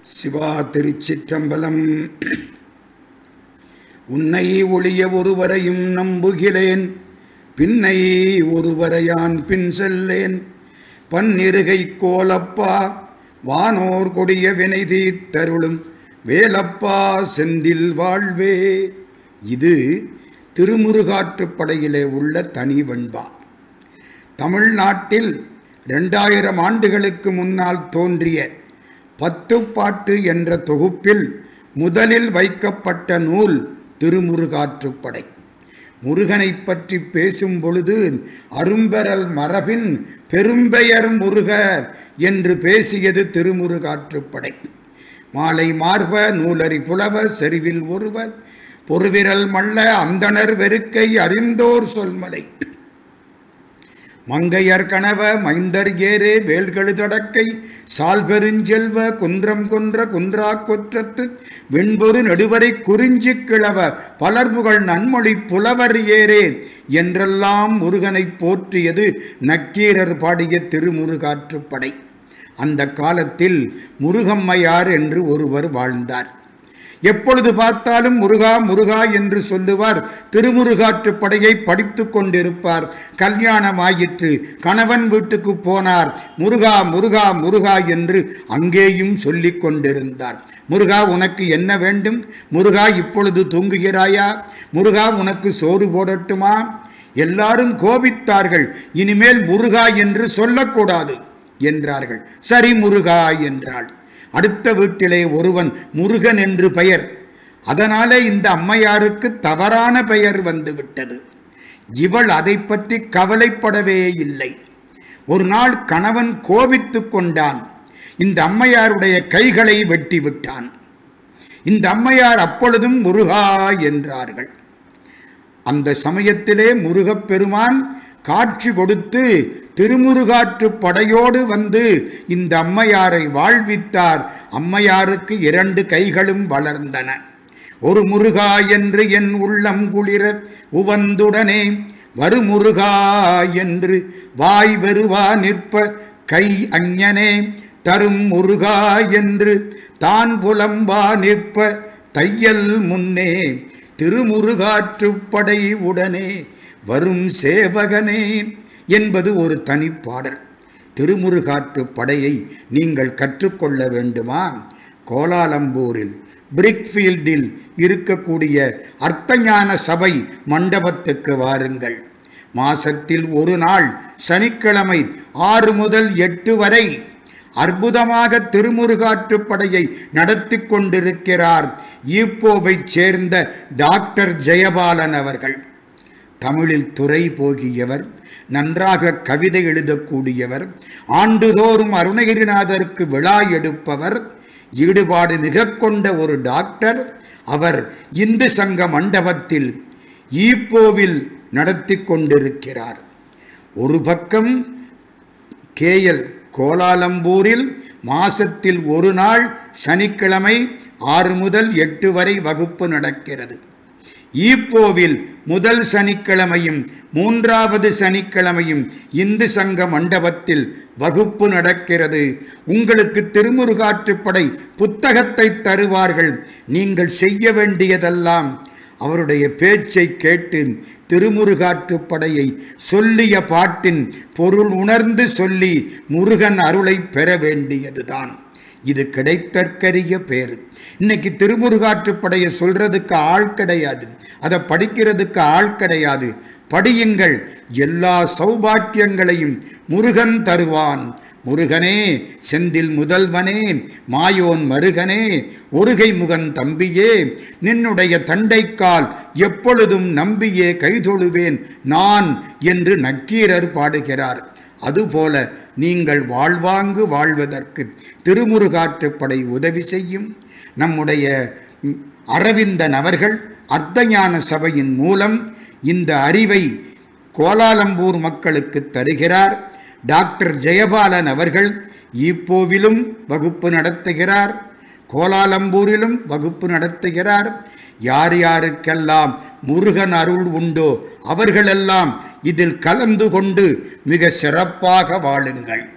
சிவா திருச்சிற்றம்பலம் உன்னை ஒளிய ஒருவரையும் நம்புகிறேன் பின்னை ஒருவரையான் பின் செல்லேன் பன்னிருகை கோலப்பா வானோர் கொடிய வினை தீர்த்தருளும் வேலப்பா செந்தில் வாழ்வே இது திருமுருகாற்றுப்படையிலே உள்ள தனி வெண்பா தமிழ்நாட்டில் ரெண்டாயிரம் ஆண்டுகளுக்கு முன்னால் தோன்றிய பத்து பாட்டு என்ற தொகுப்பில் முதலில் வைக்கப்பட்ட நூல் திருமுருகாற்றுப்படை முருகனை பற்றி பேசும் பொழுது அரும்பெறல் மரபின் பெரும்பெயர் முருக என்று பேசியது திருமுருகாற்றுப்படை மாலை மார்ப நூலறி புலவ செறிவில் ஒருவர் பொறுவிரல் மல்ல அந்தணர் வெறுக்கை அறிந்தோர் சொல்மலை மங்கையர் கணவ மைந்தர் ஏரே வேல்கழுதடக்கை சால் பெருஞ்செல்வ குன்றம் கொன்ற குன்றா கொற்றத்து வெண்பொரு நெடுவரை குறிஞ்சி கிழவ பலர்புகழ் நன்மொழி புலவர் ஏரே என்றெல்லாம் முருகனை போற்றியது நக்கீரர் பாடிய திருமுருகாற்றுப்படை அந்த காலத்தில் முருகம்மையார் என்று ஒருவர் வாழ்ந்தார் எப்பொழுது பார்த்தாலும் முருகா முருகா என்று சொல்லுவார் திருமுருகாற்று படையை படித்து கொண்டிருப்பார் கல்யாணமாயிற்று கணவன் வீட்டுக்கு போனார் முருகா முருகா முருகா என்று அங்கேயும் சொல்லிக் கொண்டிருந்தார் முருகா உனக்கு என்ன வேண்டும் முருகா இப்பொழுது தூங்குகிறாயா முருகா உனக்கு சோறு போடட்டுமா எல்லாரும் கோபித்தார்கள் இனிமேல் முருகா என்று சொல்லக்கூடாது என்றார்கள் சரி முருகா என்றாள் அடுத்த வீட்டிலே ஒருவன் முருகன் என்று பெயர் அதனாலே இந்த அம்மையாருக்கு தவறான பெயர் வந்துவிட்டது இவள் அதை பற்றி கவலைப்படவே இல்லை ஒரு நாள் கணவன் கோபித்து கொண்டான் இந்த அம்மையாருடைய கைகளை வெட்டி விட்டான் இந்த அம்மையார் அப்பொழுதும் முருகா என்றார்கள் அந்த சமயத்திலே முருகப்பெருமான் காட்சி கொடுத்து திருமுருகாற்று படையோடு வந்து இந்த அம்மையாரை வாழ்வித்தார் அம்மையாருக்கு இரண்டு கைகளும் வளர்ந்தன ஒரு முருகா என்று என் உள்ளம் குளிர உவந்துடனே வருமுருகா என்று வாய் வெறுவா நிற்ப கை அஞ்ஞனே தரும் முருகா என்று தான் புலம்பா நிற்ப தையல் முன்னே திருமுருகாற்றுப்படை உடனே வரும் சேவகனே என்பது ஒரு தனிப்பாடல் திருமுருகாற்று படையை நீங்கள் கற்றுக்கொள்ள வேண்டுமா கோலாலம்பூரில் பிரிக்ஃபீல்டில் இருக்கக்கூடிய அர்த்தஞான சபை மண்டபத்துக்கு வாருங்கள் மாசத்தில் ஒரு நாள் சனிக்கிழமை ஆறு முதல் எட்டு வரை அற்புதமாக திருமுருகாற்று படையை நடத்தி கொண்டிருக்கிறார் ஈப்போவைச் சேர்ந்த டாக்டர் ஜெயபாலன் அவர்கள் தமிழில் துறை போகியவர் நன்றாக கவிதை எழுதக்கூடியவர் ஆண்டுதோறும் அருணகிரிநாதருக்கு விழா எடுப்பவர் ஈடுபாடு மிக கொண்ட ஒரு டாக்டர் அவர் இந்து சங்க மண்டபத்தில் ஈப்போவில் நடத்தி கொண்டிருக்கிறார் ஒரு பக்கம் கேஎல் கோலாலம்பூரில் மாசத்தில் ஒரு நாள் சனிக்கிழமை ஆறு முதல் எட்டு வரை வகுப்பு நடக்கிறது ஈப்போவில் முதல் சனிக்கிழமையும் மூன்றாவது சனிக்கிழமையும் இந்து சங்க மண்டபத்தில் வகுப்பு நடக்கிறது உங்களுக்கு திருமுருகாற்றுப்படை புத்தகத்தை தருவார்கள் நீங்கள் செய்ய வேண்டியதெல்லாம் அவருடைய பேச்சை கேட்டு திருமுருகாற்று படையை சொல்லிய பாட்டின் பொருள் உணர்ந்து சொல்லி முருகன் அருளை பெற வேண்டியதுதான் இது கிடைத்தற்கரிய பேர் இன்னைக்கு திருமுருகாற்று படையை சொல்றதுக்கு ஆள் கிடையாது அதை படிக்கிறதுக்கு ஆள் கிடையாது படியுங்கள் எல்லா சௌபாக்கியங்களையும் முருகன் தருவான் முருகனே செந்தில் முதல்வனே மாயோன் மருகனே ஒருகை முகன் தம்பியே நின்னுடைய தண்டைக்கால் எப்பொழுதும் நம்பியே கைதொழுவேன் நான் என்று நக்கீரர் பாடுகிறார் அதுபோல நீங்கள் வாழ்வாங்கு வாழ்வதற்கு திருமுருகாற்றுப்படை உதவி செய்யும் நம்முடைய அரவிந்தன் அவர்கள் அர்த்தஞான சபையின் மூலம் இந்த அறிவை கோலாலம்பூர் மக்களுக்கு தருகிறார் டாக்டர் ஜெயபாலன் அவர்கள் ஈப்போவிலும் வகுப்பு நடத்துகிறார் கோலாலம்பூரிலும் வகுப்பு நடத்துகிறார் யார் யாருக்கெல்லாம் முருகன் அருள் உண்டோ அவர்களெல்லாம் இதில் கலந்து கொண்டு மிக சிறப்பாக வாழுங்கள்